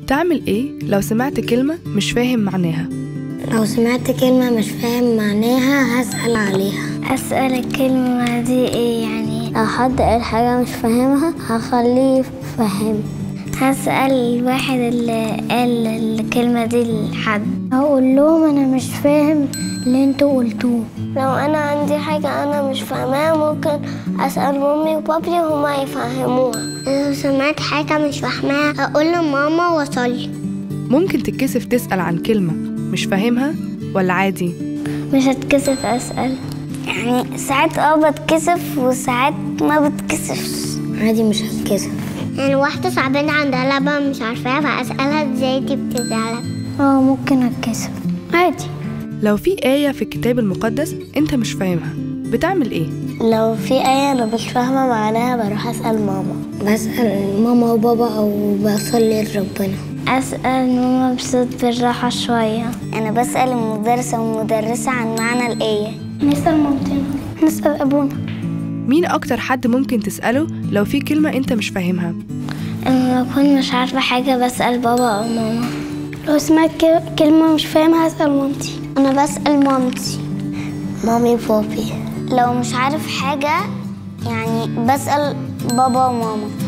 تعمل إيه لو سمعت كلمة مش فاهم معناها؟ لو سمعت كلمة مش فاهم معناها هسأل عليها أسأل الكلمة دي إيه يعني لو حد قال حاجة مش فاهمها هخليه يفهم هسأل الواحد اللي قال الكلمة دي لحد هقول لهم أنا مش فاهم اللي انتوا قلتوه لو أنا عندي حاجة أنا مش فاهماها ممكن أسأل مامي وبابي وهما يفهموها لو سمعت حاجة مش فاهماها أقول لماما وأصلي ممكن تتكسف تسأل عن كلمة مش فاهمها ولا عادي؟ مش هتكسف أسأل يعني ساعات اه بتكسف وساعات ما بتكسفش عادي مش هتكسف يعني واحدة صاحبتي عندها لبن مش عارفاها فأسألها ازاي دي بتزعلك اه ممكن أتكسف عادي لو في آية في الكتاب المقدس أنت مش فاهمها بتعمل إيه؟ لو في آية أنا مش فاهمة معناها بروح أسأل ماما بسأل ماما وبابا أو بصلي لربنا أسأل ماما بصوت بالراحة شوية أنا بسأل المدرسة والمدرسة عن معنى الآية نسأل مامتنا نسأل أبونا مين أكتر حد ممكن تسأله لو في كلمة أنت مش فاهمها؟ لما أكون مش عارفة حاجة بسأل بابا أو ماما لو سمعت كلمة مش فاهمة هسأل مامتي أنا بسأل مامتي مامي وبابي لو مش عارف حاجة يعني بسأل بابا وماما